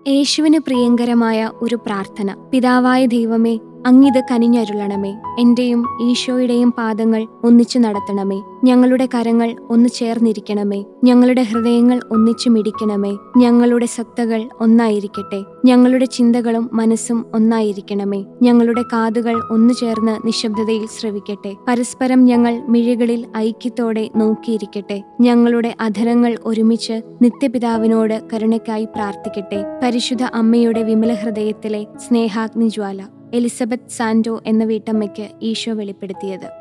യേശുവിന് പ്രിയങ്കരമായ ഒരു പ്രാർത്ഥന പിതാവായ ദൈവമേ അങ്ങിത് കനിഞ്ഞരുളണമേ എന്റെയും ഈശോയുടെയും പാദങ്ങൾ ഒന്നിച്ചു നടത്തണമേ ഞങ്ങളുടെ കരങ്ങൾ ഒന്ന് ചേർന്നിരിക്കണമേ ഞങ്ങളുടെ ഹൃദയങ്ങൾ ഒന്നിച്ചു മിടിക്കണമേ ഞങ്ങളുടെ സത്തകൾ ഒന്നായിരിക്കട്ടെ ഞങ്ങളുടെ ചിന്തകളും മനസ്സും ഒന്നായിരിക്കണമേ ഞങ്ങളുടെ കാതുകൾ ഒന്നു ചേർന്ന് നിശബ്ദതയിൽ ശ്രവിക്കട്ടെ പരസ്പരം ഞങ്ങൾ മിഴികളിൽ ഐക്യത്തോടെ നോക്കിയിരിക്കട്ടെ ഞങ്ങളുടെ അധരങ്ങൾ ഒരുമിച്ച് നിത്യപിതാവിനോട് കരുണയ്ക്കായി പ്രാർത്ഥിക്കട്ടെ പരിശുദ്ധ അമ്മയുടെ വിമല ഹൃദയത്തിലെ സ്നേഹാഗ്നിജ്വാല എലിസബത്ത് സാന്റോ എന്ന വീട്ടമ്മയ്ക്ക് ഈശോ വെളിപ്പെടുത്തിയത്